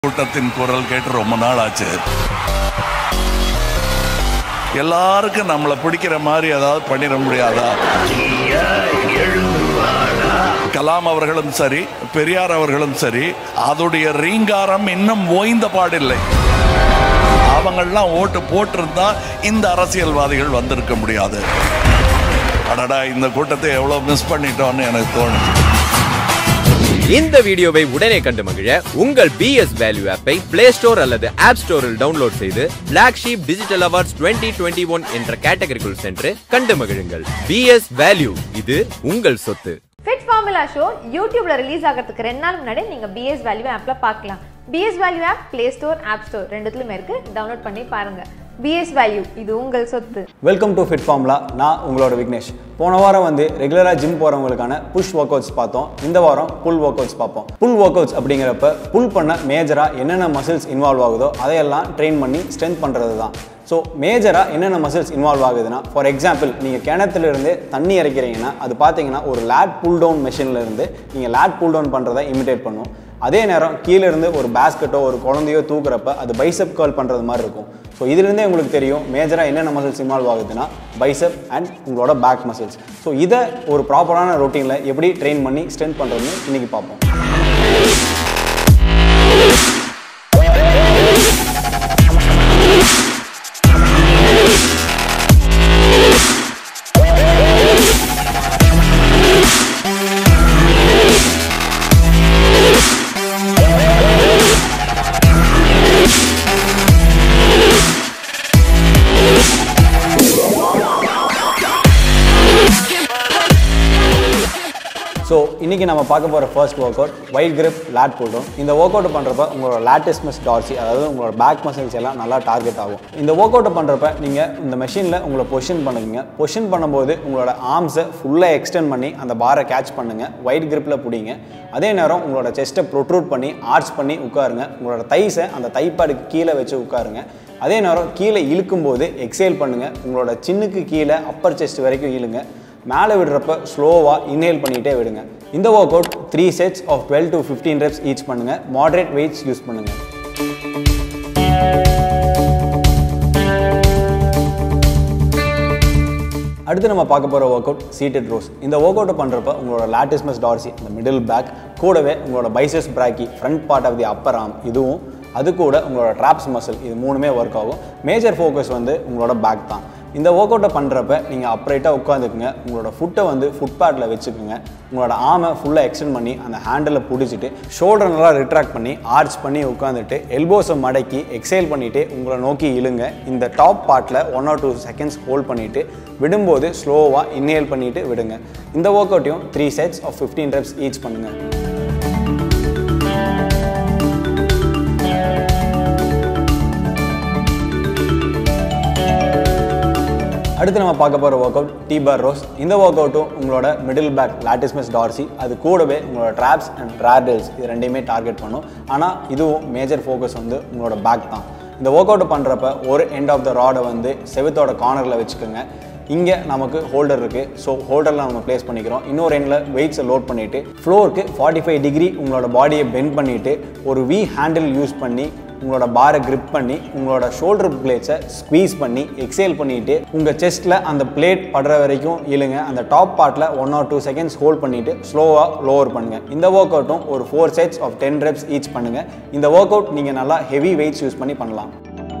கூட்டத்தின் குரல் கேட்டு ரொம்ப நாள் ஆச்சு எல்லாருக்கும் நம்மளை பிடிக்கிற மாதிரி ஏதாவது பண்ணிட முடியாதா கலாம் அவர்களும் சரி பெரியார் அவர்களும் சரி அதோடைய ரீங்காரம் இன்னும் ஓய்ந்த பாடில்லை அவங்கெல்லாம் ஓட்டு போட்டிருந்தா இந்த அரசியல்வாதிகள் வந்திருக்க முடியாது அடடா இந்த கூட்டத்தை எவ்வளவு மிஸ் பண்ணிட்டோம்னு எனக்கு தோணுச்சு இந்த வீடியோவை உடனே கண்டு மகிழ உங்கள் பிஎஸ் வேல்யூ ஆப்பை பிளே ஸ்டோர் அல்லது ஆப் ஸ்டோரில் டவுன்லோட் செய்து Black Sheep digital awards 2021 one என்ற கேட்டகரிக்குள் சென்று கண்டு மகிழுங்கள் பிஎஸ் வேல்யூ இது உங்கள் சொத்து ஃபிட் ஃபார்முலா ஷோ யூடியூப்ல ரிலீஸ் ஆகிறதுக்கு ரெண்டு நாள் முன்னாடி நீங்க பிஎஸ் வேல்யூ ஆப்ல பார்க்கலாம் BS value app play store app store ரெண்டுத்துலயுமே இருக்கு டவுன்லோட் பண்ணி பாருங்க பிஎஸ் வேல்யூ இது உங்கள் சொத்து வெல்கம் டு ஃபிட் ஃபார்முலா நான் உங்களோட விக்னேஷ் போன வாரம் வந்து ரெகுலராக ஜிம் போகிறவங்களுக்கான புஷ் ஒர்க் அவுட்ஸ் பார்த்தோம் இந்த வாரம் புல் ஒர்க் அவுட்ஸ் பார்ப்போம் புல் ஒர்க் அவுட்ஸ் அப்படிங்கிறப்ப புல் பண்ண மேஜராக என்னென்ன மசில்ஸ் இன்வால்வ் ஆகுதோ அதையெல்லாம் ட்ரெயின் பண்ணி ஸ்ட்ரென்த் பண்ணுறது தான் ஸோ மேஜராக என்னென்ன மசில்ஸ் இன்வால்வ் ஆகுதுன்னா ஃபார் எக்ஸாம்பிள் நீங்கள் கிணத்துல இருந்து தண்ணி இறக்கிறீங்கன்னா அது பார்த்தீங்கன்னா ஒரு லேட் புல் டவுன் மெஷினில் இருந்து நீங்கள் லேட் புல் டவுன் பண்ணுறதை இமிடேட் பண்ணும் அதே நேரம் கீழே இருந்து ஒரு பேஸ்கெட்டோ ஒரு குழந்தையோ தூக்குறப்ப அது பைசப் கேர்ள் பண்ணுறது மாதிரி இருக்கும் ஸோ இதுலேருந்தே உங்களுக்கு தெரியும் மேஜராக என்னென்ன மசில்ஸ் இன்வால்வ் ஆகுதுன்னா பைசப் அண்ட் உங்களோட பேக் மசில்ஸ் ஸோ இதை ஒரு ப்ராப்பரான ரொட்டீனில் எப்படி ட்ரெயின் பண்ணி ஸ்ட்ரென்த் பண்ணுறதுன்னு இன்றைக்கி பார்ப்போம் ஸோ இன்றைக்கி நம்ம பார்க்க போகிற first workout wide grip lat pulldown இந்த ஒர்க் அவுட் பண்ணுறப்ப உங்களோட லேட்டஸ்ட் டார்சி அதாவது உங்களோட பேக் மசில்ஸ் எல்லாம் நல்லா டார்கெட் ஆகும் இந்த ஒர்க் அவுட்டை பண்ணுறப்ப நீங்கள் இந்த மெஷினில் உங்களை பொசிஷன் பண்ணுவீங்க பொசிஷன் பண்ணும்போது உங்களோட ஆர்ம்ஸை ஃபுல்லாக எக்ஸ்டெண்ட் பண்ணி அந்த பாரை கேட்ச் பண்ணுங்கள் வைட் கிரிப்பில் பிடிங்க அதே நேரம் உங்களோட செஸ்ட்டை ப்ரொட்ரூட் பண்ணி ஆர்ச் பண்ணி உட்காருங்க உங்களோட தைஸை அந்த தைப்பாடுக்கு கீழே வச்சு உட்காருங்க அதே நேரம் கீழே இழுக்கும்போது எக்ஸேல் பண்ணுங்கள் உங்களோட சின்னுக்கு கீழே அப்பர் செஸ்ட் வரைக்கும் இழுங்க மேலே விடுறப்ப ஸ்லோவாக இன்ஹேல் பண்ணிகிட்டே விடுங்க இந்த workout three sets of twelve to fifteen reps each பண்ணுங்கள் மாடரேட் வெயிட்ஸ் யூஸ் பண்ணுங்கள் அடுத்து நம்ம பார்க்க போகிற ஒர்க் அவுட் சீட்டட் ரோஸ் இந்த ஒர்க் அவுட்டை பண்ணுறப்ப உங்களோட லாட்டிஸ்மஸ் டார்சி இந்த மிடில் பேக் கூடவே உங்களோட biceps brachii front part of the upper arm இதுவும் அது கூட உங்களோட ட்ராப்ஸ் மசில் இது மூணுமே ஒர்க் ஆகும் மேஜர் ஃபோக்கஸ் வந்து உங்களோட பேக் தான் இந்த ஒர்க் அவுட்டை பண்ணுறப்ப நீங்கள் அப்ரைட்டாக உட்காந்துக்குங்க உங்களோட ஃபுட்டை வந்து ஃபுட் பேட்டில் வச்சுக்கோங்க உங்களோட ஆமை ஃபுல்லாக எக்ஸ்டெண்ட் பண்ணி அந்த ஹேண்டில் பிடிச்சிட்டு ஷோல்டர் நல்லா ரிட்ராக்ட் பண்ணி ஆர்ச் பண்ணி உட்காந்துட்டு எல்போஸை மடக்கி எக்ஸைல் பண்ணிவிட்டு உங்களை நோக்கி இழுங்க இந்த டாப் பார்ட்டில் one or two seconds hold பண்ணிவிட்டு விடும்போது ஸ்லோவாக இன்ஹேல் பண்ணிவிட்டு விடுங்க இந்த ஒர்க் அவுட்டையும் three sets of fifteen reps each பண்ணுங்கள் அடுத்து நம்ம பார்க்க போகிற workout T bar rows இந்த ஒர்க் அவுட்டும் உங்களோட மிடில் பேக் லாட்டிஸ்மஸ் டார்சி அது கூடவே உங்களோட ட்ராப்ஸ் அண்ட் ரேடல்ஸ் இது ரெண்டையுமே டார்கெட் பண்ணும் ஆனால் இதுவும் மேஜர் ஃபோக்கஸ் வந்து உங்களோட பேக் தான் இந்த ஒர்க் அவுட் பண்ணுறப்ப ஒரு எண்ட் ஆஃப் த ராடை வந்து செவுத்தோட கார்னரில் வச்சுக்கோங்க இங்கே நமக்கு ஹோல்டர் இருக்குது ஸோ ஹோல்டரில் நம்ம ப்ளேஸ் பண்ணிக்கிறோம் இன்னொரு எண்டில் வெயிட்ஸை லோட் பண்ணிவிட்டு ஃப்ளோருக்கு ஃபார்ட்டி ஃபைவ் டிகிரி உங்களோட பாடியை பெண்ட் பண்ணிவிட்டு ஒரு வி ஹேண்டில் யூஸ் பண்ணி உங்களோட பாரை grip பண்ணி உங்களோட ஷோல்டர் பிளேட்ஸை ஸ்குவீஸ் பண்ணி எக்ஸேல் பண்ணிவிட்டு உங்கள் செஸ்ட்டில் அந்த பிளேட் படுற வரைக்கும் இழுங்க அந்த டாப் பார்ட்டில் one or two seconds hold பண்ணிவிட்டு ஸ்லோவாக லோவர் பண்ணுங்கள் இந்த ஒர்க் அவுட்டும் ஒரு four sets of ten reps each பண்ணுங்கள் இந்த ஒர்க் அவுட் நீங்கள் நல்லா ஹெவி வெயிட்ஸ் யூஸ் பண்ணி பண்ணலாம்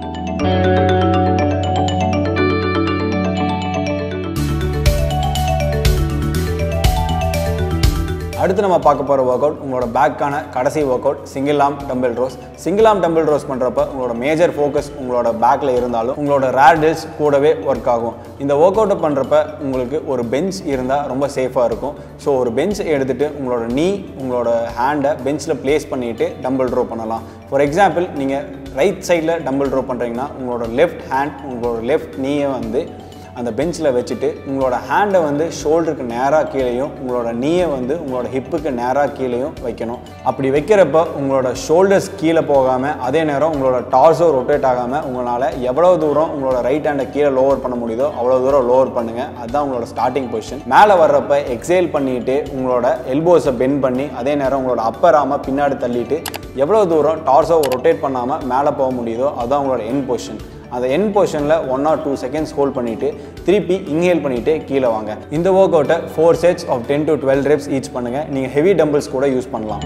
அடுத்து நம்ம பார்க்க போகிற ஒர்க் அவுட் உங்களோட பேக்கான கடைசி workout single arm dumbbell rows single arm dumbbell rows பண்ணுறப்ப உங்களோட மேஜர் ஃபோக்கஸ் உங்களோட பேக்கில் இருந்தாலும் உங்களோட ரேடில்ஸ் கூடவே ஒர்க் ஆகும் இந்த ஒர்க் அவுட்டை பண்ணுறப்ப உங்களுக்கு ஒரு பெஞ்ச் இருந்தால் ரொம்ப சேஃபாக இருக்கும் ஸோ ஒரு பெஞ்ச் எடுத்துகிட்டு உங்களோட நீ உங்களோட ஹேண்டை பெஞ்சில் ப்ளேஸ் பண்ணிவிட்டு டம்பிள் ட்ரோ பண்ணலாம் ஃபார் எக்ஸாம்பிள் நீங்கள் ரைட் சைடில் டம்பிள் ட்ரோ பண்ணுறீங்கன்னா உங்களோட லெஃப்ட் ஹேண்ட் உங்களோட லெஃப்ட் நீயை வந்து அந்த பெஞ்சில் வச்சுட்டு உங்களோட ஹேண்டை வந்து ஷோல்டருக்கு நேராக கீழேயும் உங்களோட நீயை வந்து உங்களோட ஹிப்புக்கு நேராக கீழேயும் வைக்கணும் அப்படி வைக்கிறப்ப உங்களோட ஷோல்டர்ஸ் கீழே போகாமல் அதே நேரம் உங்களோட டார்ஸோ ரொட்டேட் ஆகாமல் உங்களால் எவ்வளோ தூரம் உங்களோட ரைட் ஹேண்டை கீழே லோவர் பண்ண முடியுதோ அவ்வளோ தூரம் லோவர் பண்ணுங்கள் அதுதான் உங்களோட ஸ்டார்டிங் பொசிஷன் மேலே வர்றப்ப எக்ஸேல் பண்ணிட்டு உங்களோட எல்போஸை பெண்ட் பண்ணி அதே நேரம் உங்களோட அப்பர் ஆமை பின்னாடி தள்ளிட்டு எவ்வளோ தூரம் டார்ஸோ ரொட்டேட் பண்ணாமல் மேலே போக முடியுதோ அதுதான் உங்களோட என் பொசிஷன் அந்த என் பொசிஷனில் one or two seconds hold பண்ணிவிட்டு திருப்பி இன்ஹேல் பண்ணிவிட்டு கீழே வாங்க இந்த ஒர்க் அவுட்டை four sets of ten to twelve reps each பண்ணுங்கள் நீங்கள் ஹெவி டம்பிள்ஸ் கூட யூஸ் பண்ணலாம்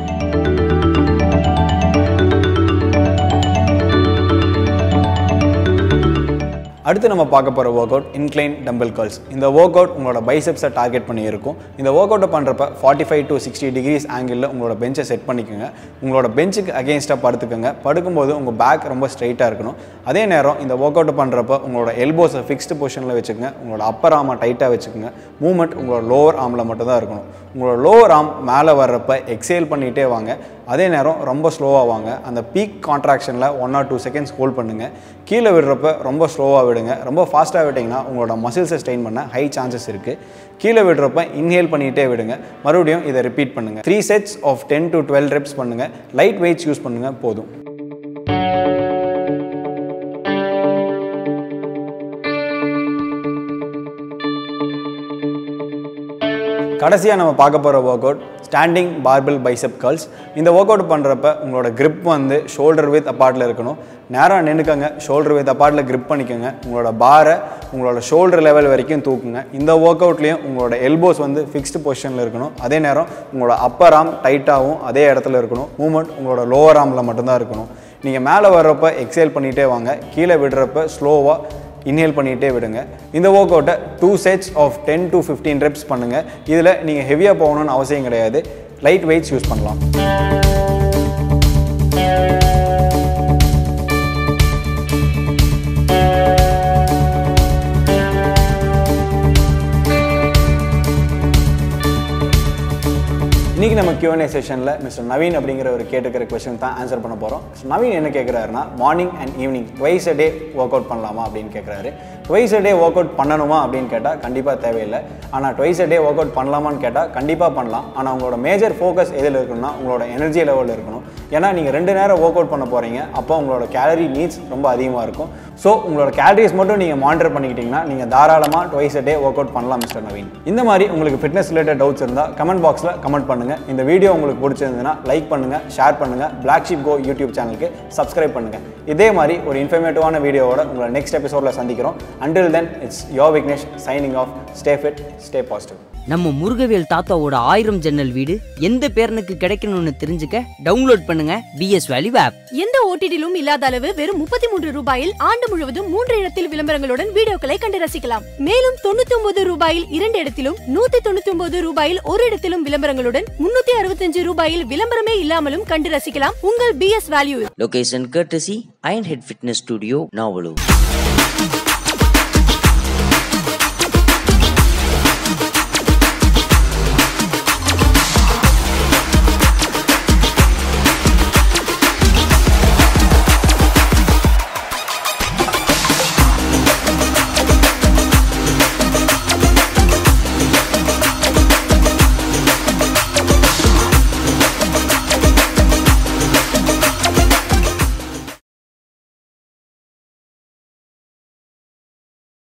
அடுத்து நம்ம பார்க்க போகிற workout incline dumbbell curls இந்த ஒர்க் அவுட் உங்களோட பைசெப்ஸை டார்கெட் பண்ணி இருக்கும் இந்த ஒர்க் அவுட்டை பண்ணுறப்ப forty five to sixty degrees ஆங்கிளில் உங்களோட பெஞ்சை செட் பண்ணிக்கோங்க உங்களோட பெஞ்சுக்கு அகேன்ஸ்டாக படுத்துக்கோங்க படுக்கும்போது உங்கள் பேக் ரொம்ப ஸ்ட்ரைட்டாக இருக்கணும் அதே நேரம் இந்த ஒர்க் அவுட்டை பண்ணுறப்ப உங்களோட எல்போஸை ஃபிக்ஸ்டு பொசிஷனில் வச்சுக்கோங்க உங்களோட அப்பர் ஆமை டைட்டாக வச்சுக்கோங்க மூவ்மெண்ட் உங்களோட லோவர் ஆமில் மட்டும் தான் இருக்கணும் உங்களோட லோவர் ஆம் மேலே வர்றப்ப எக்ஸேல் பண்ணிகிட்டே வாங்க அதே நேரம் ரொம்ப ஸ்லோவாக வாங்க அந்த பீக் கான்ட்ராக்ஷனில் one or two seconds hold பண்ணுங்கள் கீழே விடுறப்ப ரொம்ப ஸ்லோவாக விடுங்க ரொம்ப ஃபாஸ்ட்டாக விட்டிங்கன்னா உங்களோட மசில்ஸை ஸ்ட்ரெயின் பண்ண ஹை சான்சஸ் இருக்குது கீழே விடுறப்ப இன்ஹேல் பண்ணிகிட்டே விடுங்க மறுபடியும் இதை ரிப்பீட் பண்ணுங்கள் three sets of ten to twelve reps பண்ணுங்கள் லைட் வெயிட்ஸ் யூஸ் பண்ணுங்கள் போதும் கடைசியாக நம்ம பார்க்க போகிற workout standing barbell bicep curls இந்த ஒர்க் அவுட் பண்ணுறப்ப உங்களோட grip வந்து ஷோல்டர் வித் அப்பார்ட்டில் இருக்கணும் நேராக நின்றுக்கங்க ஷோல்டர் வித் அப்பார்ட்டில் grip பண்ணிக்கோங்க உங்களோட பாரை உங்களோட ஷோல்டர் லெவல் வரைக்கும் தூக்குங்க இந்த ஒர்க் அவுட்லேயும் உங்களோட எல்போஸ் வந்து ஃபிக்ஸ்டு பொசிஷனில் இருக்கணும் அதே நேரம் உங்களோட அப்பர் ஆம் டைட்டாகவும் அதே இடத்துல இருக்கணும் மூமெண்ட் உங்களோட லோவர் ஆமில் மட்டும்தான் இருக்கணும் நீங்கள் மேலே வர்றப்ப எக்ஸேல் பண்ணிகிட்டே வாங்க கீழே விடுறப்ப ஸ்லோவாக இன்ஹேல் பண்ணிகிட்டே விடுங்க இந்த ஒர்க் அவுட்டை two sets of ten to fifteen reps பண்ணுங்கள் இதில் நீங்கள் ஹெவியாக போகணும்னு அவசியம் கிடையாது லைட் வெயிட்ஸ் யூஸ் பண்ணலாம் இன்னைக்கு நம்ம Q&A செஷனில் மிஸ்டர் நவீன் அப்படிங்கிற ஒரு கேட்டுக்கிற கொஸ்டின் தான் ஆன்சர் பண்ண போகிறோம் நவீன் என்ன கேட்குறாருன்னா morning and evening twice a day workout பண்ணலாமா அப்படின்னு கேட்குறாரு twice a day workout பண்ணணுமா அப்படின்னு கேட்டால் கண்டிப்பாக தேவையில்லை ஆனால் twice a day workout பண்ணலாமான்னு கேட்டால் கண்டிப்பாக பண்ணலாம் ஆனால் உங்களோட மேஜர் ஃபோக்கஸ் எதில் இருக்கணும்னா உங்களோட எனர்ஜி லெவலில் இருக்கணும் ஏன்னா நீங்கள் ரெண்டு நேரம் ஒர்க் அவுட் பண்ண போகிறீங்க அப்போ உங்களோட கேலரி நீட்ஸ் ரொம்ப அதிகமாக இருக்கும் ஸோ உங்களோட கேலரிஸ் மட்டும் நீங்கள் மானிட்டர் பண்ணிக்கிட்டீங்கன்னா நீங்கள் தாராளமாக twice a day workout பண்ணலாம் மிஸ்டர் நவீன் இந்த மாதிரி உங்களுக்கு ஃபிட்னஸ் ரிலேட்டட் டவுட்ஸ் இருந்தால் கமெண்ட் பாக்ஸில் கமெண்ட் பண்ணுங்கள் இந்த வீடியோ உங்களுக்கு பிடிச்சிருந்ததுன்னா லைக் பண்ணுங்கள் ஷேர் பண்ணுங்கள் பிளாக் ஷீப் கோ யூடியூப் சேனலுக்கு சப்ஸ்கிரைப் பண்ணுங்கள் இதே மாதிரி ஒரு இன்ஃபர்மேட்டிவான வீடியோவோட உங்களை நெக்ஸ்ட் எபிசோடில் சந்திக்கிறோம் until then it's yo Vignesh signing off stay fit stay positive நம்ம முருகவேல் தாத்தாவோட ஆயிரம் ஜன்னல் வீடு எந்த பேரனுக்கு கிடைக்கணும்னு தெரிஞ்சுக்க டவுன்லோட் பண்ணுங்க பிஎஸ் வேல்யூ ஆப் எந்த ஓடிடிலும் இல்லாத அளவு வெறும் முப்பத்தி மூன்று ரூபாயில் ஆண்டு முழுவதும் மூன்று இடத்தில் விளம்பரங்களுடன் வீடியோக்களை கண்டு ரசிக்கலாம் மேலும் தொண்ணூத்தி ஒன்பது ரூபாயில் இரண்டு இடத்திலும் நூத்தி தொண்ணூத்தி ஒன்பது ரூபாயில் ஒரு இடத்திலும் விளம்பரங்களுடன் முன்னூத்தி அறுபத்தஞ்சு ரூபாயில் விளம்பரமே இல்லாமலும் கண்டு ரசிக்கலாம் உங்கள் BS value location courtesy iron head fitness studio Navalur